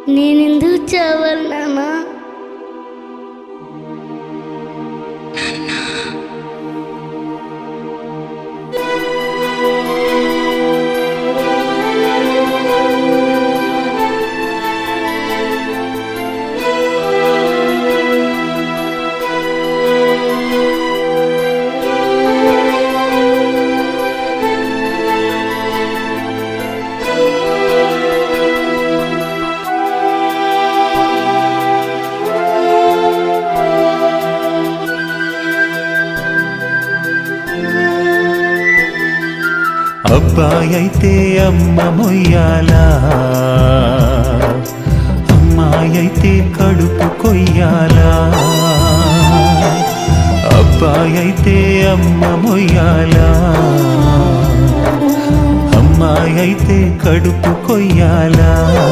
నేనెందుకు చావాలి నాన్న అబ్బాయి అయితే అమ్మ మొయ్యాలా అమ్మాయి అయితే కడుపు కొయ్యాలా అబ్బాయి అయితే అమ్మ మొయ్యాలా అమ్మాయి అయితే కడుపు కొయ్యాలా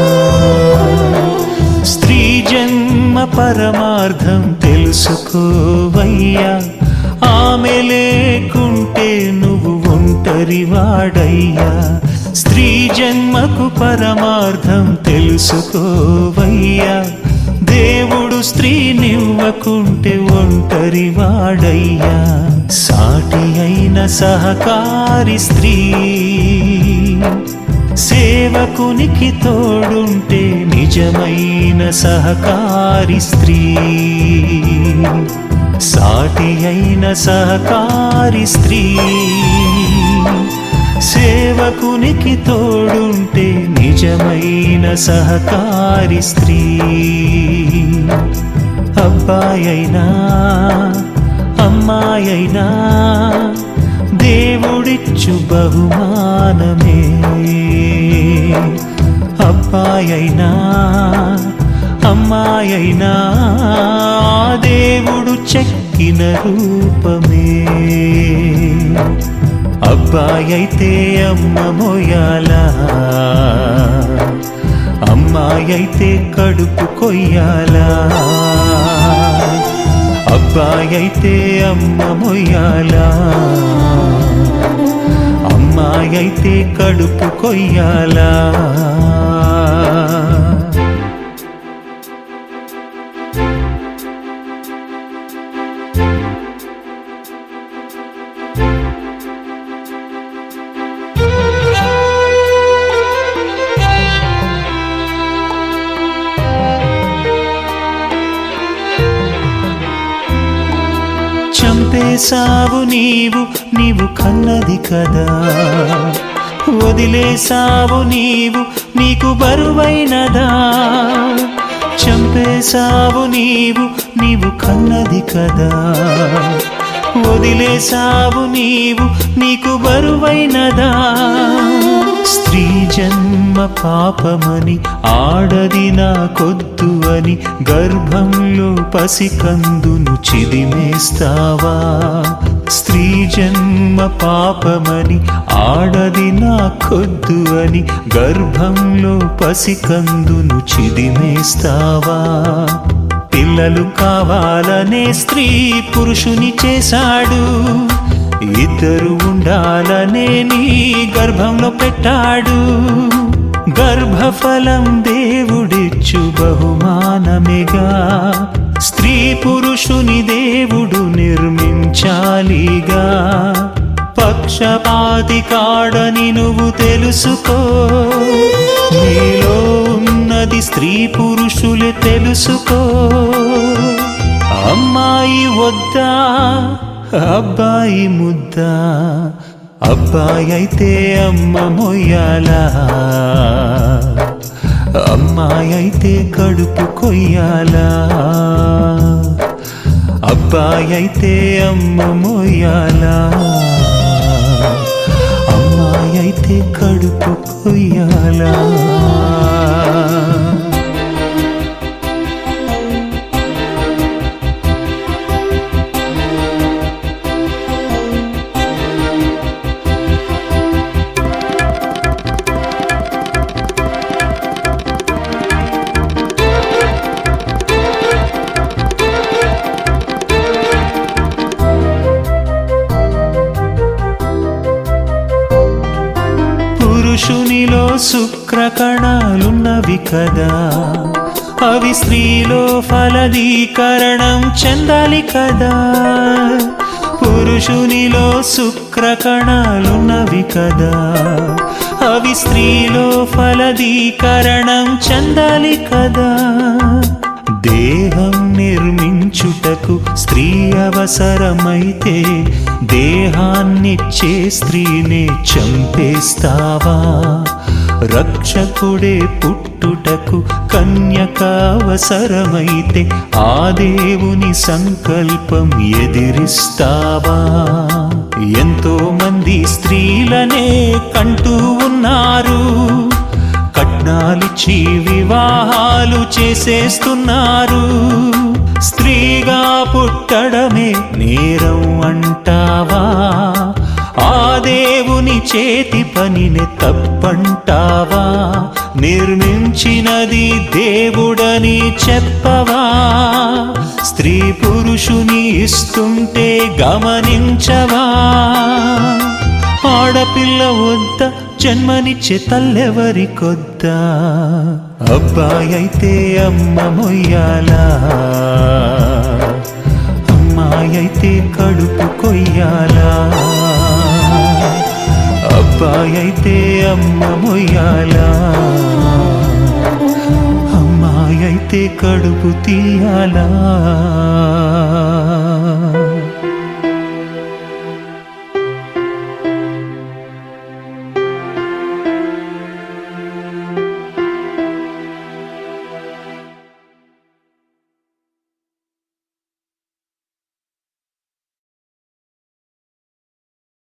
స్త్రీ జన్మ పరమార్థం తెలుసుకోవయ్యా ఆమె లేకుంటే నువ్వు ఒంటరి వాడయ్యా స్త్రీ జన్మకు పరమార్థం తెలుసుకోవయ్యా దేవుడు స్త్రీనివ్వకుంటే ఒంటరి వాడయ్యా సాటి అయిన సహకారి స్త్రీ సేవకునికి తోడుంటే నిజమైన సహకారి స్త్రీ సాటి అయిన సహకారి స్త్రీ సేవకునికి తోడుంటే నిజమైన సహకారి స్త్రీ అబ్బాయైనా అమ్మాయైనా దేవుడిచ్చు బహుమానమే అబ్బాయైనా అమ్మాయైనా దేవుడు చెక్కిన రూపమే అబ్బాయి అయితే అమ్మ మోయాలా అమ్మాయి అయితే కడుపు కొయ్యాలా అబ్బాయి అయితే అమ్మ మొయ్యాలా అమ్మాయి అయితే కడుపు కొయ్యాలా చంపేశావు నీవు నీవు కన్నది కదా వదిలేసావు నీవు నీకు బరువైనదా చంపేశావు నీవు నీవు కన్నది కదా వదిలేసావు నీవు నీకు బరువైనదా స్త్రీ జన్మ పాపమని ఆడది నా కొద్దు అని గర్భంలో పసికందును చిదిమేస్తావా స్త్రీ జన్మ పాపమని ఆడది నా కొద్దు అని గర్భంలో పసికందును చిదిమేస్తావా పిల్లలు కావాలనే స్త్రీ పురుషుని చేశాడు ఇద్దరు ఉండాలనే నీ గర్భంలో పెట్టాడు గర్భఫలం దేవుడిచ్చు బహుమానమేగా స్త్రీ పురుషుని దేవుడు నిర్మించాలిగా పక్షపాతి కాడని నువ్వు తెలుసుకో నీలో ఉన్నది స్త్రీ పురుషులే తెలుసుకో అమ్మాయి వద్దా అబ్బాయి ముద్దా అబ్బాయి అయితే అమ్మ మొయ్యాలా అమ్మాయి అయితే కడుపు కొయ్యాలా అబ్బాయి అయితే అమ్మ మొయ్యాలా అమ్మాయి అయితే కడుపు కొయ్యాలా పురుషునిలో శుక్ర కణాలున్నవి కదా అవి స్త్రీలో ఫలదీకరణం చెందాలి కదా పురుషునిలో శుక్ర కణాలున్నవి కదా అవి స్త్రీలో ఫలదీకరణం చెందాలి కదా దేహం నిర్మించుటకు స్త్రీ అవసరమైతే దేహాన్నిచ్చే స్త్రీనే చంపేస్తావా రక్షకుడే పుట్టుటకు కన్యక అవసరమైతే ఆ దేవుని సంకల్పం ఎదిరిస్తావా ఎంతో మంది స్త్రీలనే కంటూ ఉన్నారు కట్నాలిచ్చి వివాహాలు చేసేస్తున్నారు స్త్రీగా పుట్టడమే నేరం అంటావా ఆ దేవుని చేతి పనిని తప్పంటావా నిర్మించినది దేవుడని చెప్పవా స్త్రీ పురుషుని ఇస్తుంటే గమనించవా ఆడపిల్ల వద్ద జన్మనిచ్చే తల్లెవరి కొద్దా అబ్బాయి అయితే అమ్మ మొయ్యాలా అమ్మాయి అయితే కడుపు కొయ్యాలా అబ్బాయి అయితే అమ్మ మొయ్యాలా అమ్మాయి అయితే కడుపు తీయాలా